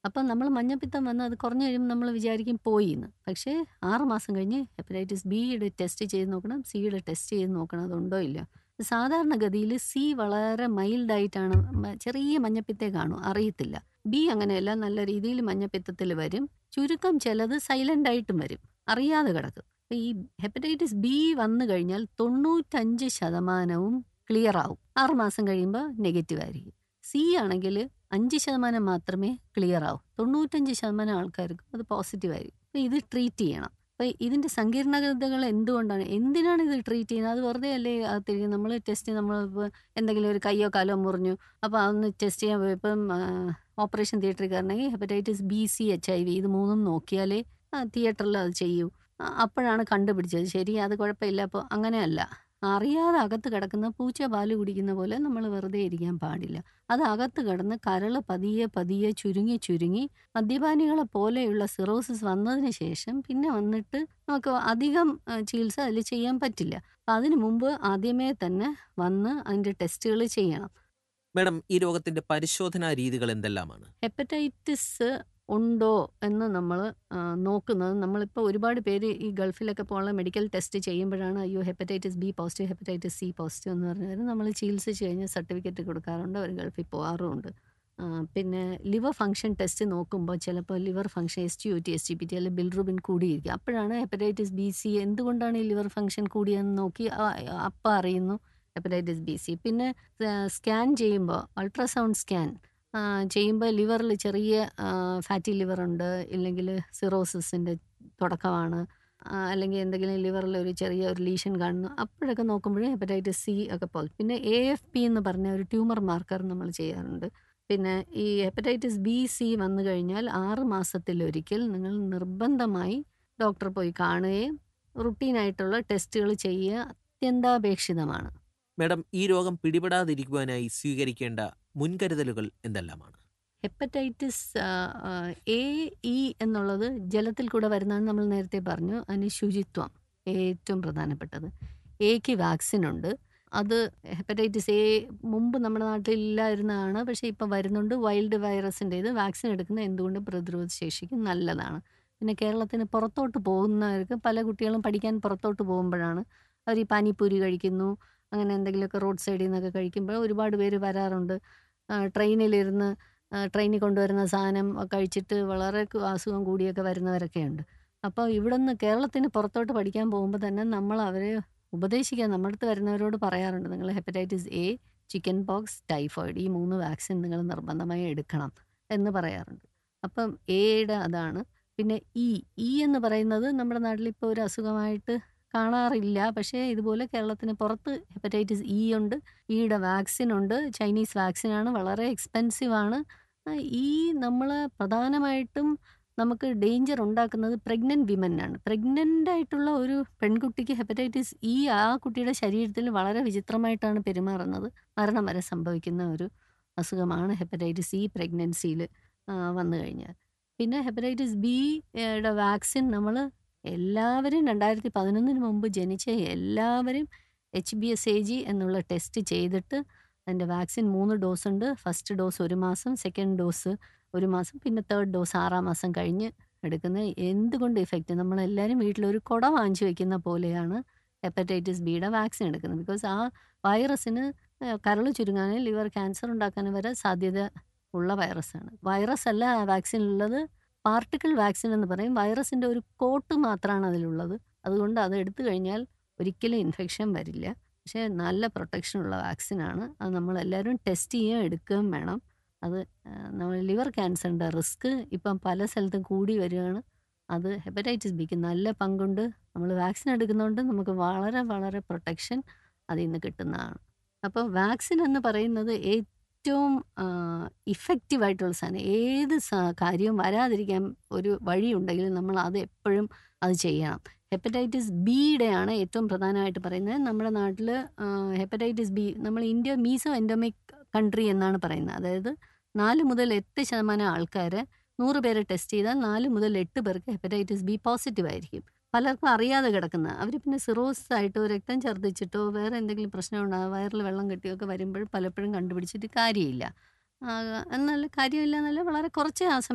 അപ്പം നമ്മൾ മഞ്ഞപ്പിത്തം വന്ന് അത് കുറഞ്ഞു കഴിയുമ്പോൾ നമ്മൾ വിചാരിക്കും പോയി എന്ന് പക്ഷേ ആറ് മാസം കഴിഞ്ഞ് ഹെപ്പറ്റൈറ്റിസ് ബിയുടെ ടെസ്റ്റ് ചെയ്ത് നോക്കണം സിയുടെ ടെസ്റ്റ് ചെയ്ത് നോക്കണം അതുണ്ടോ ഇല്ല സാധാരണഗതിയിൽ സി വളരെ മൈൽഡായിട്ടാണ് മ- ചെറിയ മഞ്ഞപ്പിത്തേ കാണും അറിയത്തില്ല ബി അങ്ങനെയല്ല നല്ല രീതിയിൽ മഞ്ഞപ്പിത്തത്തിൽ വരും ചുരുക്കം ചിലത് സൈലൻ്റ് ആയിട്ടും വരും അറിയാതെ കിടക്കും അപ്പൊ ഈ ഹെപ്പറ്റൈറ്റിസ് ബി വന്നു കഴിഞ്ഞാൽ തൊണ്ണൂറ്റഞ്ച് ശതമാനവും ക്ലിയർ ആവും ആറ് മാസം കഴിയുമ്പോൾ നെഗറ്റീവ് ആയിരിക്കും സി ആണെങ്കിൽ അഞ്ച് ശതമാനം മാത്രമേ ക്ലിയർ ആവും തൊണ്ണൂറ്റഞ്ച് ശതമാനം ആൾക്കാർക്കും അത് പോസിറ്റീവ് ആയിരിക്കും അപ്പോൾ ഇത് ട്രീറ്റ് ചെയ്യണം അപ്പോൾ ഇതിൻ്റെ സങ്കീർണതകൾ എന്തുകൊണ്ടാണ് എന്തിനാണ് ഇത് ട്രീറ്റ് ചെയ്യുന്നത് അത് വെറുതെ അല്ലേ അകത്തിരിക്കും നമ്മൾ ടെസ്റ്റ് നമ്മൾ എന്തെങ്കിലും ഒരു കയ്യോ കാലോ മുറിഞ്ഞു അപ്പോൾ അതൊന്ന് ടെസ്റ്റ് ചെയ്യാൻ പോയപ്പം ഓപ്പറേഷൻ തിയേറ്ററിൽ കയറണമെങ്കിൽ hepatitis B C H I V ഇത് മൂന്നും നോക്കിയാലേ തിയേറ്ററിൽ അത് ചെയ്യൂ ആ, അപ്പോഴാണ് കണ്ടുപിടിച്ചത് ശരി അത് കുഴപ്പമില്ല അപ്പോൾ അങ്ങനെയല്ല അറിയാതെ അകത്ത് കിടക്കുന്ന പൂച്ച പാല് കുടിക്കുന്ന പോലെ നമ്മൾ വെറുതെ ഇരിക്കാൻ പാടില്ല അത് അകത്ത് കിടന്ന് കരള് പതിയെ പതിയെ ചുരുങ്ങി ചുരുങ്ങി മദ്യപാനികളെ പോലെയുള്ള സിറോസിസ് വന്നതിന് ശേഷം പിന്നെ വന്നിട്ട് നമുക്ക് അധികം ആ, ചികിത്സ അതിൽ ചെയ്യാൻ പറ്റില്ല അപ്പം അതിന് മുമ്പ് ആദ്യമേ തന്നെ വന്ന് അതിൻ്റെ ടെസ്റ്റുകൾ ചെയ്യണം മാഡം ഈ രോഗത്തിന്റെ പരിശോധനാ രീതികൾ എന്തെല്ലാമാണ് ഹെപ്പറ്റൈറ്റിസ് ഉണ്ടോ എന്ന് നമ്മൾ നോക്കുന്നത് നമ്മളിപ്പോൾ ഒരുപാട് പേര് ഈ ഗൾഫിലൊക്കെ പോകാനുള്ള മെഡിക്കൽ ടെസ്റ്റ് ചെയ്യുമ്പോഴാണ് അയ്യോ hepatitis B positive hepatitis C positive എന്ന് പറഞ്ഞാൽ നമ്മൾ ചികിത്സിച്ച് കഴിഞ്ഞ് സർട്ടിഫിക്കറ്റ് കൊടുക്കാറുണ്ട് അവർ ഗൾഫിൽ പോകാറുമുണ്ട് ആ, പിന്നെ ലിവർ ഫംഗ്ഷൻ ടെസ്റ്റ് നോക്കുമ്പോൾ ചിലപ്പോൾ liver function S T O T S T P T അല്ലെങ്കിൽ ബിൽറുബിൻ കൂടിയിരിക്കും അപ്പോഴാണ് ഹെപ്പറ്റൈറ്റിസ് ബി സി എന്തുകൊണ്ടാണ് ഈ ലിവർ ഫംഗ്ഷൻ കൂടിയെന്ന് നോക്കി അപ്പം അറിയുന്നു ഹെപ്പറ്റൈറ്റിസ് ബി സി പിന്നെ സ്കാൻ ചെയ്യുമ്പോൾ അൾട്രാസൗണ്ട് സ്കാൻ ചെയ്യുമ്പോൾ ലിവറിൽ ചെറിയ ഫാറ്റി ലിവർ ഉണ്ട് ഇല്ലെങ്കിൽ സിറോസിസിൻ്റെ തുടക്കമാണ് ആ, അല്ലെങ്കിൽ എന്തെങ്കിലും ലിവറിൽ ഒരു ചെറിയ ഒരു ലീഷൻ കാണുന്നു അപ്പോഴൊക്കെ നോക്കുമ്പോഴേ ഹെപ്പറ്റൈറ്റിസ് സി ഒക്കെ പോകും പിന്നെ എ എഫ് പി എന്ന് പറഞ്ഞ ഒരു ട്യൂമർ മാർക്കർ നമ്മൾ ചെയ്യാറുണ്ട് പിന്നെ ഈ ഹെപ്പറ്റൈറ്റിസ് ബി സി വന്നു കഴിഞ്ഞാൽ ആറ് മാസത്തിലൊരിക്കൽ നിങ്ങൾ നിർബന്ധമായി ഡോക്ടറെ പോയി കാണുകയും റുട്ടീനായിട്ടുള്ള ടെസ്റ്റുകൾ ചെയ്യുക അത്യന്താപേക്ഷിതമാണ് മാഡം ഈ രോഗം പിടിപെടാതിരിക്കുവാനായി സ്വീകരിക്കേണ്ട മുൻകരുതലുകൾ എന്തെല്ലാമാണ് ഹെപ്പറ്റൈറ്റിസ് എ ഇ എന്നുള്ളത് ജലത്തിൽ കൂടെ വരുന്നതെന്ന് നമ്മൾ നേരത്തെ പറഞ്ഞു അതിന് ശുചിത്വം ഏറ്റവും പ്രധാനപ്പെട്ടത് എക്ക് വാക്സിൻ ഉണ്ട് അത് ഹെപ്പറ്റൈറ്റിസ് എ മുമ്പ് നമ്മുടെ നാട്ടിൽ ഇല്ലായിരുന്നതാണ് പക്ഷേ ഇപ്പം വരുന്നുണ്ട് വൈൽഡ് വൈറസിൻ്റെ ഇത് വാക്സിൻ എടുക്കുന്നത് എന്തുകൊണ്ട് പ്രതിരോധ ശേഷിക്ക് നല്ലതാണ് പിന്നെ കേരളത്തിന് പുറത്തോട്ട് പോകുന്നവർക്ക് പല കുട്ടികളും പഠിക്കാൻ പുറത്തോട്ട് പോകുമ്പോഴാണ് അവർ ഈ പാനിപ്പൂരി കഴിക്കുന്നു അങ്ങനെ എന്തെങ്കിലുമൊക്കെ റോഡ് സൈഡിൽ നിന്നൊക്കെ കഴിക്കുമ്പോൾ ഒരുപാട് പേര് വരാറുണ്ട് ആ, ട്രെയിനിലിരുന്ന് ആ, ട്രെയിനിൽ കൊണ്ടുവരുന്ന സാധനം കഴിച്ചിട്ട് വളരെ കു- അസുഖം കൂടിയൊക്കെ വരുന്നവരൊക്കെ ഉണ്ട് അപ്പോൾ ഇവിടെ നിന്ന് കേരളത്തിന് പുറത്തോട്ട് പഠിക്കാൻ പോകുമ്പോൾ തന്നെ നമ്മൾ അവരെ ഉപദേശിക്കാൻ നമ്മുടെ അടുത്ത് വരുന്നവരോട് പറയാറുണ്ട് നിങ്ങൾ hepatitis A chickenpox typhoid ഈ മൂന്ന് വാക്സിൻ നിങ്ങൾ നിർബന്ധമായി എടുക്കണം എന്ന് പറയാറുണ്ട് അപ്പം എയുടെ അതാണ് പിന്നെ ഇ ഇ എന്ന് പറയുന്നത് നമ്മുടെ നാട്ടിൽ ഇപ്പോൾ ഒരു അസുഖമായിട്ട് കാണാറില്ല പക്ഷേ ഇതുപോലെ കേരളത്തിന് പുറത്ത് ഹെപ്പറ്റൈറ്റിസ് ഇ ഉണ്ട് ഈയുടെ വാക്സിൻ ഉണ്ട് ചൈനീസ് വാക്സിനാണ് വളരെ എക്സ്പെൻസീവ് ആണ് ആ, ഈ നമ്മൾ പ്രധാനമായിട്ടും നമുക്ക് ഡേഞ്ചർ ഉണ്ടാക്കുന്നത് പ്രഗ്നൻറ്റ് വിമനാണ് പ്രഗ്നൻ്റ് ആയിട്ടുള്ള ഒരു പെൺകുട്ടിക്ക് ഹെപ്പറ്റൈറ്റിസ് ഇ ആ കുട്ടിയുടെ ശരീരത്തിൽ വളരെ വിചിത്രമായിട്ടാണ് പെരുമാറുന്നത് മരണം വരെ സംഭവിക്കുന്ന ഒരു അസുഖമാണ് ഹെപ്പറ്റൈറ്റിസ് ഇ പ്രഗ്നൻസിയിൽ വന്നു കഴിഞ്ഞാൽ പിന്നെ ഹെപ്പറ്റൈറ്റിസ് ബി യുടെ വാക്സിൻ നമ്മൾ എല്ലാവരും രണ്ടായിരത്തി പതിനൊന്നിന് മുമ്പ് ജനിച്ച എല്ലാവരും H B S A G എന്നുള്ള ടെസ്റ്റ് ചെയ്തിട്ട് അതിൻ്റെ വാക്സിൻ മൂന്ന് ഡോസ് ഉണ്ട് ഫസ്റ്റ് ഡോസ് ഒരു മാസം സെക്കൻഡ് ഡോസ് ഒരു മാസം പിന്നെ തേർഡ് ഡോസ് ആറാം മാസം കഴിഞ്ഞ് എടുക്കുന്നത് എന്തുകൊണ്ട് ഇഫക്റ്റ് നമ്മളെല്ലാവരും വീട്ടിലൊരു കുട വാങ്ങിച്ചു വെക്കുന്ന പോലെയാണ് ഹെപ്പറ്റൈറ്റിസ് ബിയുടെ വാക്സിൻ എടുക്കുന്നത് ബിക്കോസ് ആ വൈറസിന് കരൾ ചുരുങ്ങാനും ലിവർ ക്യാൻസർ ഉണ്ടാക്കാനും വരെ സാധ്യത ഉള്ള വൈറസാണ് വൈറസ് അല്ല ആ വാക്സിനുള്ളത് പാർട്ടിക്കിൾ വാക്സിൻ എന്ന് പറയും വൈറസിൻ്റെ ഒരു കോട്ട് മാത്രമാണ് അതിലുള്ളത് അതുകൊണ്ട് അത് എടുത്തു കഴിഞ്ഞാൽ ഒരിക്കലും ഇൻഫെക്ഷൻ വരില്ല പക്ഷേ നല്ല പ്രൊട്ടക്ഷൻ ഉള്ള വാക്സിനാണ് അത് നമ്മളെല്ലാവരും ടെസ്റ്റ് ചെയ്യുകയും എടുക്കുകയും വേണം അത് ആ, നമ്മൾ ലിവർ ക്യാൻസറിൻ്റെ റിസ്ക് ഇപ്പം പല സ്ഥലത്തും കൂടി വരികയാണ് അത് ഹെപ്പറ്റൈറ്റിസ് ബിക്ക് നല്ല പങ്കുണ്ട് നമ്മൾ വാക്സിൻ എടുക്കുന്നതുകൊണ്ട് നമുക്ക് വളരെ വളരെ പ്രൊട്ടക്ഷൻ അതിൽ നിന്ന് കിട്ടുന്നതാണ് അപ്പോൾ വാക്സിൻ എന്ന് പറയുന്നത് ഏറ്റവും ഇഫക്റ്റീവ് ആയിട്ടുള്ള സാധനം ഏത് സ- കാര്യവും വരാതിരിക്കാൻ ഒരു വഴിയുണ്ടെങ്കിൽ നമ്മൾ അത് എപ്പോഴും അത് ചെയ്യണം ഹെപ്പറ്റൈറ്റിസ് ബിയുടെയാണ് ഏറ്റവും പ്രധാനമായിട്ട് പറയുന്നത് നമ്മുടെ നാട്ടിൽ ഹെപ്പറ്റൈറ്റിസ് ബി നമ്മൾ ഇന്ത്യ മീസോ എൻഡമിക് കൺട്രി എന്നാണ് പറയുന്നത് അതായത് നാല് മുതൽ എട്ട് ശതമാനം ആൾക്കാർ നൂറ് പേരെ ടെസ്റ്റ് ചെയ്താൽ നാല് മുതൽ എട്ട് പേർക്ക് ഹെപ്പറ്റൈറ്റിസ് ബി പോസിറ്റീവ് ആയിരിക്കും പലർക്കും അറിയാതെ കിടക്കുന്ന അവർ പിന്നെ സിറോസ് ആയിട്ടോ രക്തം ഛർദ്ദിച്ചിട്ടോ വേറെ എന്തെങ്കിലും പ്രശ്നം ഉണ്ടാകും വയറിൽ വെള്ളം കെട്ടിയൊക്കെ വരുമ്പോൾ പലപ്പോഴും കണ്ടുപിടിച്ചിട്ട് കാര്യമില്ല ആ, എന്നാൽ കാര്യമില്ല എന്നല്ല വളരെ കുറച്ചേ ആ സമയത്ത്